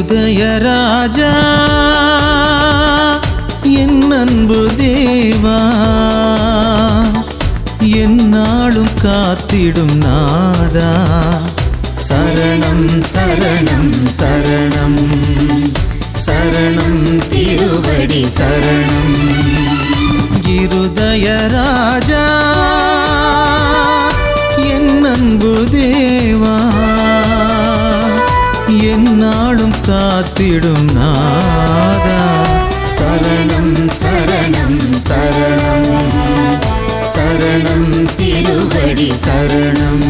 இருதய ராஜா என் அன்பு தேவா என்னாலும் காத்திடும் நாதா சரணம் சரணம் சரணம் சரணம் திருவடி சரணம் இருதய ராஜா என் அன்பு தேவா என்னாலும் காத்திடும் நாதா சரணம் சரணம் சரணம் சரணம் திருவடி சரணம்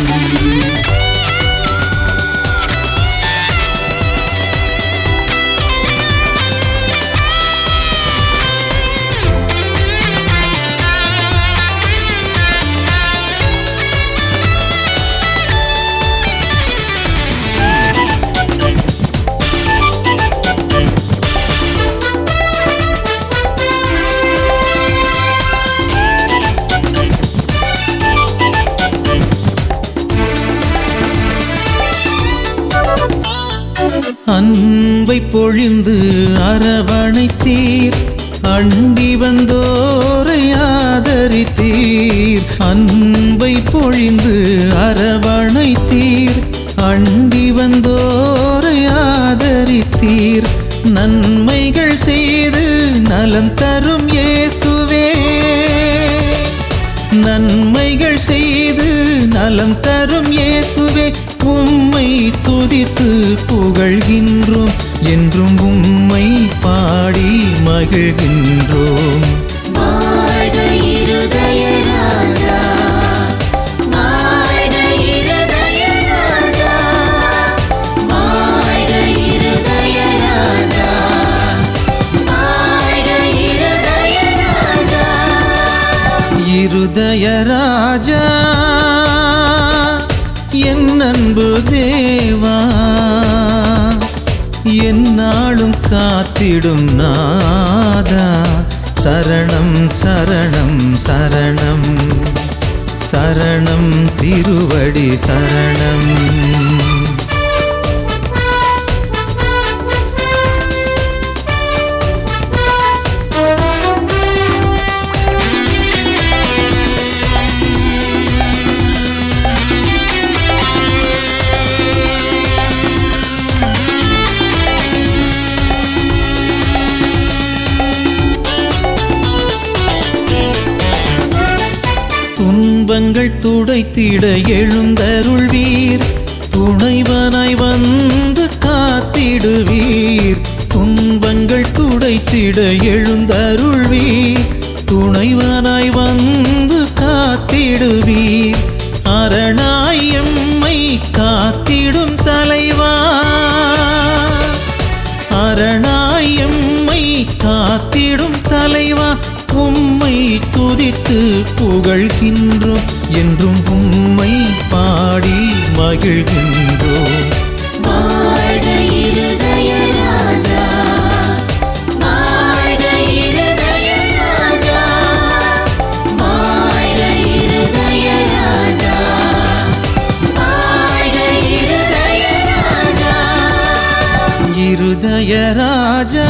அன்பை பொழிந்து அரவணைத்தீர் அண்டி வந்தோரை ஆதரித்தீர் அன்பை பொழிந்து அரவணைத்தீர் அண்டி வந்தோரை ஆதரித்தீர் நன்மைகள் செய்து நலம் தரும் இயேசுவே நன்மைகள் செய்து நலம் தரும் இயேசுவே உம்மை துதித்து புகழ்கின்றோம் என்றும் உம்மை பாடி மகிழ்கின்றோம் வாழ்க இருதய ராஜா வாழ்க இருதய ராஜா வாழ்க இருதய ராஜா வாழ்க இருதய ராஜா இருதய ராஜா என் அன்பு தேவா என்னாலும் காத்திடும் நாதா சரணம் சரணம் சரணம் சரணம் திருவடி சரணம் துன்பங்கள் துடைத்திட எழுந்தருள்வீர் துணைவனாய் வந்து காத்திடுவீர் துன்பங்கள் துடைத்திட எழுந்தருள்வீர் துணைவனாய் வந்து காத்திடுவீர் அரணாய் எம்மை காத்திடும் தலைவா அரணாய் எம்மை காத்திடும் தலைவா உம்மை துதித்து புகழ்கின்றோம் என்றும் உம்மை பாடி மகிழ்கின்றோம் வாழ்க இருதய ராஜா வாழ்க இருதய ராஜா வாழ்க இருதய ராஜா வாழ்க இருதய ராஜா இருதய ராஜா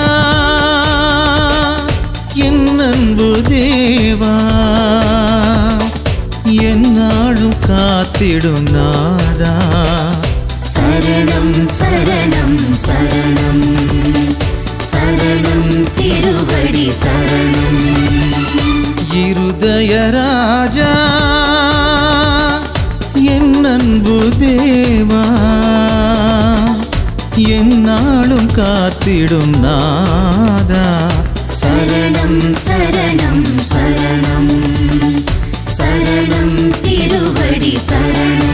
என் அன்பு தேவா என்னாலும் காத்திடும் நாதா சரணம் சரணம் சரணம் சரணம் திருவடி சரணம் இருதய ராஜா என் அன்பு தேவா என்னாலும் காத்திடும் நாதா சரணம் சரணம் சரணம் சரணம் திருவடி சரணம்